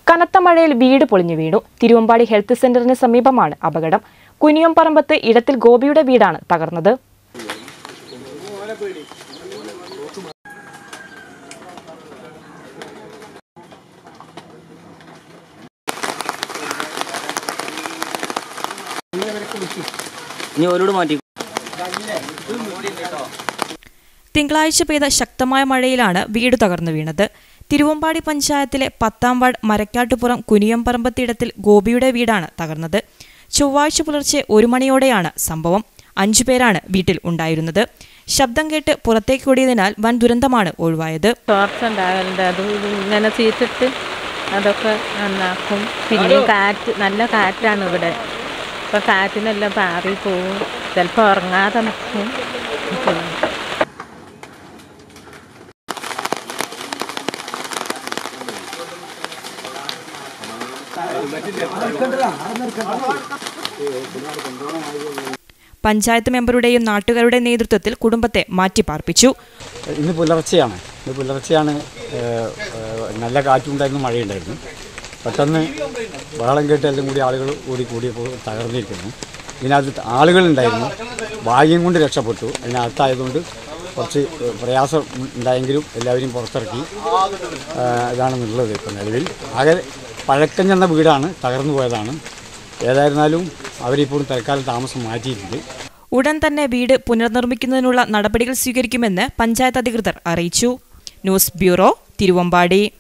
കനത്ത മഴയിൽ വീട് പൊളിഞ്ഞു വീണു തിരുവമ്പാടി ഹെൽത്ത് സെന്ററിന് സമീപമാണ് അപകടം കുനിയംപറമ്പത്ത് ഇടത്തിൽ ഗോപിയുടെ വീടാണ് തകർന്നത് ഇനി ഓരോട് മാറ്റി തിങ്കളാഴ്ച പെയ്ത ശക്തമായ മഴയിലാണ് വീട് തകർന്നു വീണത് തിരുവമ്പാടി പഞ്ചായത്തിലെ പത്താം വാർഡ് മരക്കാട്ടുപുറം കുനിയംപറമ്പത്തിടത്തിൽ ഗോപിയുടെ വീടാണ് തകർന്നത് ചൊവ്വാഴ്ച പുലർച്ചെ ഒരു മണിയോടെയാണ് സംഭവം അഞ്ചു പേരാണ് വീട്ടിൽ ഉണ്ടായിരുന്നത് ശബ്ദം കേട്ട് പുറത്തേക്ക് ഓടിയതിനാൽ വൻ ദുരന്തമാണ് ഒഴിവായത് ചോർച്ച ഉണ്ടാകലുണ്ട് അത് ഇങ്ങനെ ചീറ്റിട്ട് അതൊക്കെ നന്നാക്കും പിന്നെയും കാറ്റ് നല്ല കാറ്റാണ് ഇവിടെ ഇപ്പം കാറ്റിനെല്ലാം പാറി പോവും ചിലപ്പോൾ ഉറങ്ങാതെ നിൽക്കും പഞ്ചായത്ത് മെമ്പറുടെയും നാട്ടുകാരുടെയും നേതൃത്വത്തിൽ കുടുംബത്തെ മാറ്റിപ്പാർപ്പിച്ചു ഇന്ന് പുലർച്ചെയാണ് ഇന്ന് പുലർച്ചെയാണ് ഏഹ്, ഏഹ്, നല്ല കാറ്റുണ്ടായിരുന്നു മഴയുണ്ടായിരുന്നു പെട്ടെന്ന് ബഹളം കേട്ട് എല്ലാം കൂടി ആളുകൾ കൂടി കൂടിയപ്പോൾ തകർന്നിരിക്കുന്നു ഇതിനകത്ത് ആളുകളുണ്ടായിരുന്നു ഭാഗ്യം കൊണ്ട് രക്ഷപ്പെട്ടു അതിനകത്തായതുകൊണ്ട് കുറച്ച് പ്രയാസം ഉണ്ടായെങ്കിലും എല്ലാവരെയും പുറത്തിറക്കി ഏഹ്, ഇതാണെന്നുള്ളത് ഇപ്പം നിലവിൽ ആകെ പഴക്കം ചെന്ന വീടാണ് തകർന്നു പോയതാണ് ഏതായിരുന്നാലും അവരിപ്പോൾ തൽക്കാലം താമസം മാറ്റിയിട്ടുണ്ട് ഉടൻ തന്നെ വീട് പുനർനിർമ്മിക്കുന്നതിനുള്ള നടപടികൾ സ്വീകരിക്കുമെന്ന് പഞ്ചായത്ത് അധികൃതർ അറിയിച്ചു ന്യൂസ് ബ്യൂറോ തിരുവമ്പാടി